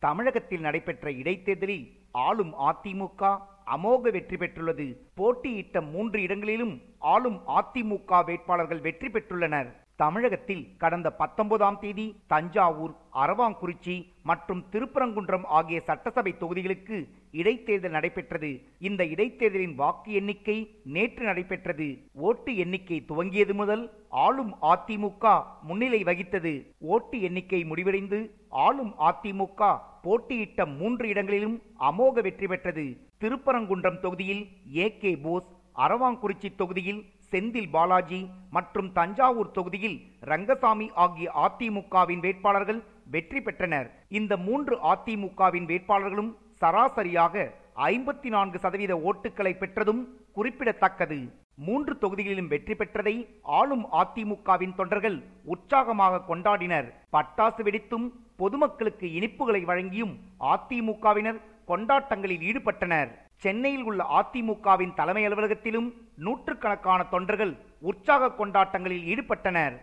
தமிழகத்தில் நடைபெற்ற இடைத்தேர்தலில் ஆளும் அதிமுக அமோக வெற்றி பெற்றுள்ளது போட்டியிட்ட மூன்று இடங்களிலும் ஆளும் அதிமுக வேட்பாளர்கள் வெற்றி பெற்றுள்ளனர் தமிழகத்தில் கடந்த பத்தொன்பதாம் தேதி தஞ்சாவூர் அரவாங்குறிச்சி மற்றும் திருப்பரங்குன்றம் ஆகிய சட்டசபை தொகுதிகளுக்கு இடைத்தேர்தல் நடைபெற்றது இந்த இடைத்தேர்தலின் வாக்கு எண்ணிக்கை நேற்று நடைபெற்றது ஓட்டு எண்ணிக்கை துவங்கியது முதல் ஆளும் அதிமுக முன்னிலை வகித்தது ஓட்டு எண்ணிக்கை முடிவடைந்து ஆளும் அதிமுக போட்டியிட்ட மூன்று இடங்களிலும் அமோக வெற்றி பெற்றது திருப்பரங்குன்றம் தொகுதியில் ஏ கே போஸ் அரவாங்குறிச்சி தொகுதியில் செந்தில் பாலாஜி மற்றும் தஞ்சாவூர் தொகுதியில் ரங்கசாமி ஆகிய அதிமுகவின் வேட்பாளர்கள் வெற்றி பெற்றனர் இந்த மூன்று அதிமுகவின் வேட்பாளர்களும் சராசரியாக ஐம்பத்தி நான்கு சதவீத ஓட்டுகளை பெற்றதும் குறிப்பிடத்தக்கது மூன்று தொகுதிகளிலும் வெற்றி பெற்றதை ஆளும் அதிமுகவின் தொண்டர்கள் உற்சாகமாக கொண்டாடினர் பட்டாசு வெடித்தும் பொதுமக்களுக்கு இனிப்புகளை வழங்கியும் அதிமுகவினர் கொண்டாட்டங்களில் ஈடுபட்டனர் சென்னையில் உள்ள அதிமுகவின் தலைமை அலுவலகத்திலும் நூற்றுக்கணக்கான தொண்டர்கள் உற்சாக கொண்டாட்டங்களில் ஈடுபட்டனர்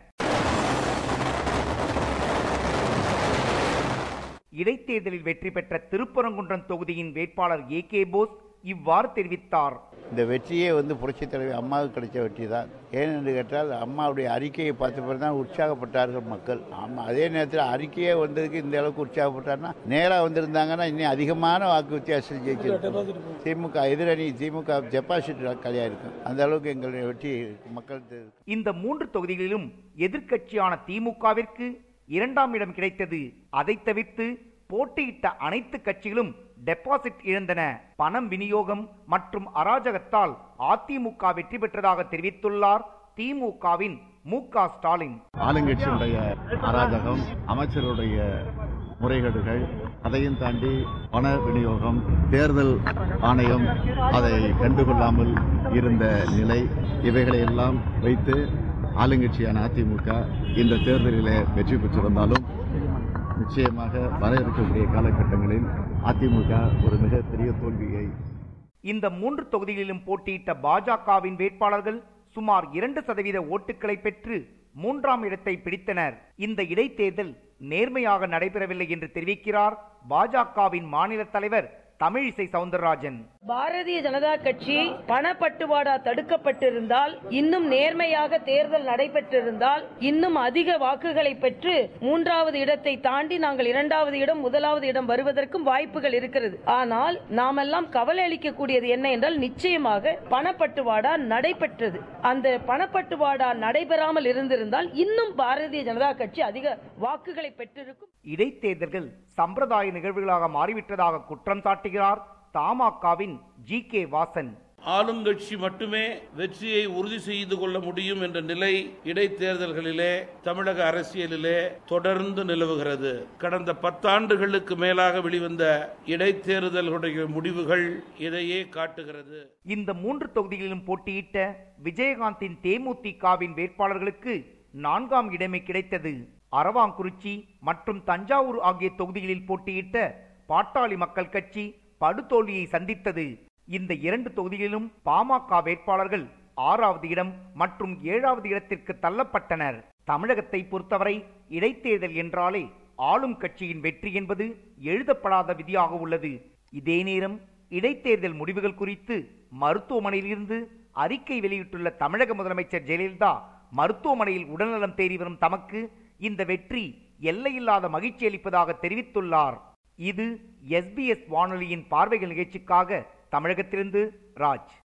இடைத்தேர்தலில் வெற்றி பெற்ற திருப்பரங்குன்றம் தொகுதியின் வேட்பாளர் ஏ கே போஸ் இவ்வாறு தெரிவித்தார் இந்த வெற்றியே வந்து புரட்சித் தலைவி அம்மாவுக்கு கிடைச்ச வெற்றி தான் ஏனென்று கேட்டால் அம்மாவுடைய அறிக்கையை பார்த்த பிறகு தான் உற்சாகப்பட்டார்கள் மக்கள் ஆமாம் அதே நேரத்தில் அறிக்கையே வந்ததுக்கு இந்த அளவுக்கு உற்சாகப்பட்டார்னா நேராக வந்திருந்தாங்கன்னா இன்னும் அதிகமான வாக்கு வித்தியாசத்தில் ஜெயிச்சிருக்கும் திமுக எதிரணி திமுக டெபாசிட் கலையாக இருக்கும் அந்த அளவுக்கு எங்களுடைய வெற்றி மக்களுக்கு இந்த மூன்று தொகுதிகளிலும் எதிர்க்கட்சியான திமுகவிற்கு இரண்டாம் இடம் கிடைத்தது அதை தவிர்த்து போட்டியிட்ட அனைத்து கட்சிகளும் டெபாசிட் இழந்தன பணம் விநியோகம் மற்றும் அராஜகத்தால் அதிமுக வெற்றி பெற்றதாக தெரிவித்துள்ளார் திமுகவின் மு க ஸ்டாலின் ஆளுங்கட்சியுடைய அராஜகம் அமைச்சருடைய முறைகேடுகள் அதையும் தாண்டி பண விநியோகம் தேர்தல் ஆணையம் அதை கண்டுகொள்ளாமல் இருந்த நிலை இவைகளை எல்லாம் வைத்து ஆளுங்கட்சியான அதிமுக இந்த தேர்தலிலே வெற்றி பெற்றிருந்தாலும் நிச்சயமாக வர இருக்கக்கூடிய காலகட்டங்களில் அதிமுக ஒரு மிகப்பெரிய தோல்வியை இந்த மூன்று தொகுதிகளிலும் போட்டியிட்ட பாஜகவின் வேட்பாளர்கள் சுமார் இரண்டு சதவீத ஓட்டுகளை பெற்று மூன்றாம் இடத்தை பிடித்தனர் இந்த இடைத்தேர்தல் நேர்மையாக நடைபெறவில்லை என்று தெரிவிக்கிறார் பாஜகவின் மாநில தலைவர் தமிழிசை சவுந்தரராஜன் பாரதிய ஜனதா கட்சி பணப்பட்டுவாடா தடுக்கப்பட்டிருந்தால் இன்னும் நேர்மையாக தேர்தல் நடைபெற்றிருந்தால் இன்னும் அதிக வாக்குகளை பெற்று மூன்றாவது இடத்தை தாண்டி நாங்கள் இரண்டாவது இடம் முதலாவது இடம் வருவதற்கும் வாய்ப்புகள் இருக்கிறது ஆனால் நாமெல்லாம் கவலை அளிக்கக்கூடியது என்ன என்றால் நிச்சயமாக பணப்பட்டுவாடா நடைபெற்றது அந்த பணப்பட்டுவாடா நடைபெறாமல் இருந்திருந்தால் இன்னும் பாரதிய ஜனதா கட்சி அதிக வாக்குகளை பெற்றிருக்கும் இடைத்தேர்தல்கள் சம்பிரதாய நிகழ்வுகளாக மாறிவிட்டதாக குற்றம் சாட்டுகிறார் தமாகவின் ஜி கே வாசன் ஆளுங்கட்சி மட்டுமே வெற்றியை உறுதி செய்து கொள்ள முடியும் என்ற நிலை இடைத்தேர்தல்களிலே தமிழக அரசியலிலே தொடர்ந்து நிலவுகிறது கடந்த பத்தாண்டுகளுக்கு மேலாக வெளிவந்த இடைத்தேர்தல்களுடைய முடிவுகள் இதையே காட்டுகிறது இந்த மூன்று தொகுதிகளிலும் போட்டியிட்ட விஜயகாந்தின் தேமுதிகவின் வேட்பாளர்களுக்கு நான்காம் இடமே கிடைத்தது அரவாங்குறிச்சி மற்றும் தஞ்சாவூர் ஆகிய தொகுதிகளில் போட்டியிட்ட பாட்டாளி மக்கள் கட்சி படுதோல்வியை சந்தித்தது இந்த இரண்டு தொகுதிகளிலும் பாமக வேட்பாளர்கள் ஆறாவது இடம் மற்றும் ஏழாவது இடத்திற்கு தள்ளப்பட்டனர் தமிழகத்தை பொறுத்தவரை இடைத்தேர்தல் என்றாலே ஆளும் கட்சியின் வெற்றி என்பது எழுதப்படாத விதியாக உள்ளது இதே நேரம் இடைத்தேர்தல் முடிவுகள் குறித்து மருத்துவமனையிலிருந்து அறிக்கை வெளியிட்டுள்ள தமிழக முதலமைச்சர் ஜெயலலிதா மருத்துவமனையில் உடல்நலம் தேறி வரும் தமக்கு இந்த வெற்றி எல்லையில்லாத மகிழ்ச்சி அளிப்பதாக தெரிவித்துள்ளார் இது எஸ்பிஎஸ் வானொலியின் பார்வைகள் நிகழ்ச்சிக்காக தமிழகத்திலிருந்து ராஜ்